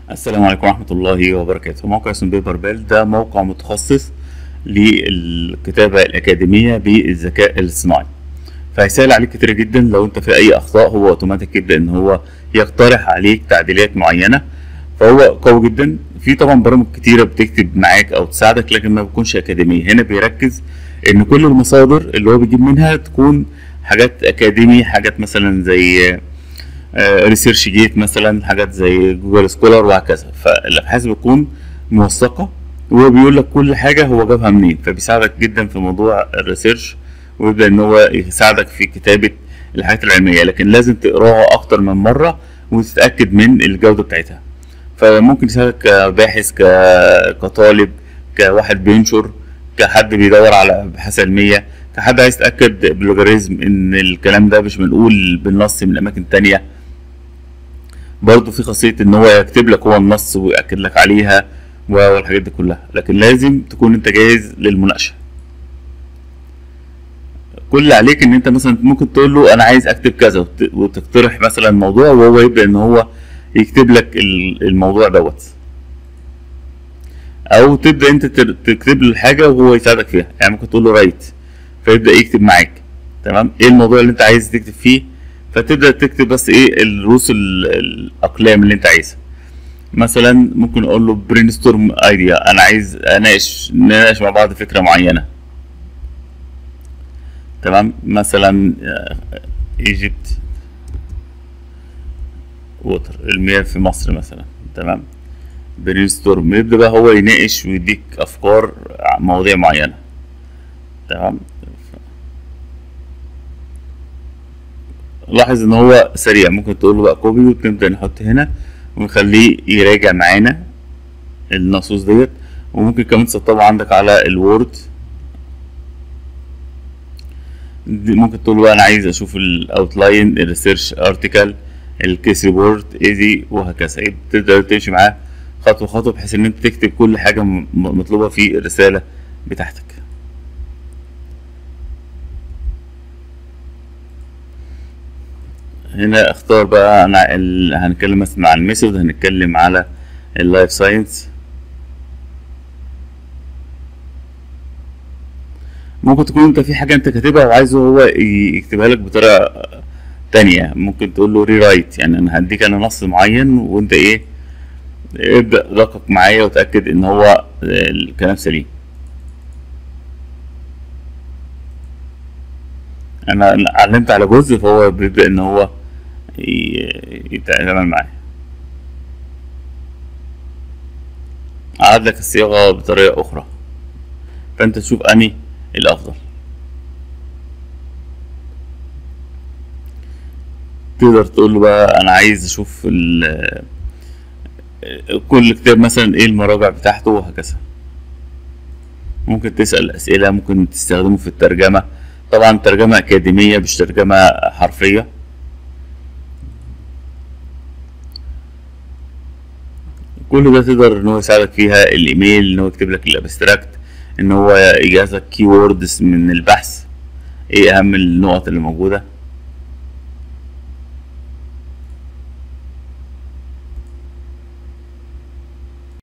السلام عليكم ورحمة الله وبركاته موقع اسمه بيبر بيل ده موقع متخصص للكتابة الأكاديمية بالذكاء الاصطناعي فهيسهل عليك كتير جدا لو انت في أي أخطاء هو أوتوماتيك يبدأ إن هو يقترح عليك تعديلات معينة فهو قوي جدا في طبعا برامج كتيرة بتكتب معاك أو تساعدك لكن ما بتكونش أكاديمية هنا بيركز إن كل المصادر اللي هو بيجيب منها تكون حاجات أكاديمي حاجات مثلا زي ريسيرش جيت مثلا حاجات زي جوجل سكولر وهكذا فالابحاث بتكون موثقه وهو بيقول لك كل حاجه هو جابها منين فبيساعدك جدا في موضوع الريسيرش ويبدا ان هو يساعدك في كتابه الحاجات العلميه لكن لازم تقراها اكتر من مره وتتاكد من الجوده بتاعتها فممكن يساعدك كباحث ك- كطالب كواحد بينشر كحد بيدور على ابحاث علميه كحد عايز يتاكد بلوجاريزم ان الكلام ده مش منقول بالنص من اماكن تانية برضه في خاصيه ان هو يكتب لك هو النص ويأكد لك عليها والحاجات دي كلها لكن لازم تكون انت جاهز للمناقشه كل اللي عليك ان انت مثلا ممكن تقول له انا عايز اكتب كذا وت- وتقترح مثلا موضوع وهو يبدا ان هو يكتب لك ال- الموضوع دوت او تبدا انت تر- تكتب له الحاجه وهو يساعدك فيها يعني ممكن تقول له رايت فيبدا يكتب معاك تمام ايه الموضوع اللي انت عايز تكتب فيه فتبدا تكتب بس ايه الرؤوس ال- الاقلام اللي انت عايزها مثلا ممكن اقول له برين ستورم ايديا انا عايز اناقش نناقش مع بعض فكره معينه تمام مثلا ايجيبت ووتر المياه في مصر مثلا تمام برين ستورم يبدا بقى هو يناقش ويديك افكار ع- مواضيع معينه تمام لاحظ ان هو سريع ممكن تقول له بقى كوبي وتبدا نحط هنا ونخليه يراجع معانا النصوص ديت وممكن كمان تسطبه عندك على الوورد دي ممكن تقول له بقى انا عايز اشوف الاوتلاين الريسيرش ارتكل الكيس ريبورت ايزي وهكذا يبقى تقدر تمشي معاه خطوه خطوه بحيث ان انت تكتب كل حاجه م- مطلوبه في الرساله بتاعتك هنا اختار بقى انا ال... هنتكلم مثلا عن الميثود هنتكلم على اللايف ساينس ممكن تكون انت في حاجه انت كاتبها وعايزه هو ي- يكتبها لك بطريقه تانية ممكن تقول له ري رايت يعني انا هديك انا نص معين وانت ايه ابدا دقق معايا وتاكد ان هو الكلام سليم انا علمت على جزء فهو بيبدا ان هو ي- يتعامل معاه أعاد لك الصياغة بطريقة أخرى فأنت تشوف أني الأفضل تقدر تقول له بقى أنا عايز أشوف ال- كل كتاب مثلا إيه المراجع بتاعته وهكذا ممكن تسأل أسئلة ممكن تستخدمه في الترجمة طبعا ترجمة أكاديمية مش ترجمة حرفية كل ده تقدر ان هو يساعدك فيها الايميل ان هو يكتب لك الابستراكت ان هو يجهز لك كي ووردز من البحث ايه اهم النقط اللي موجوده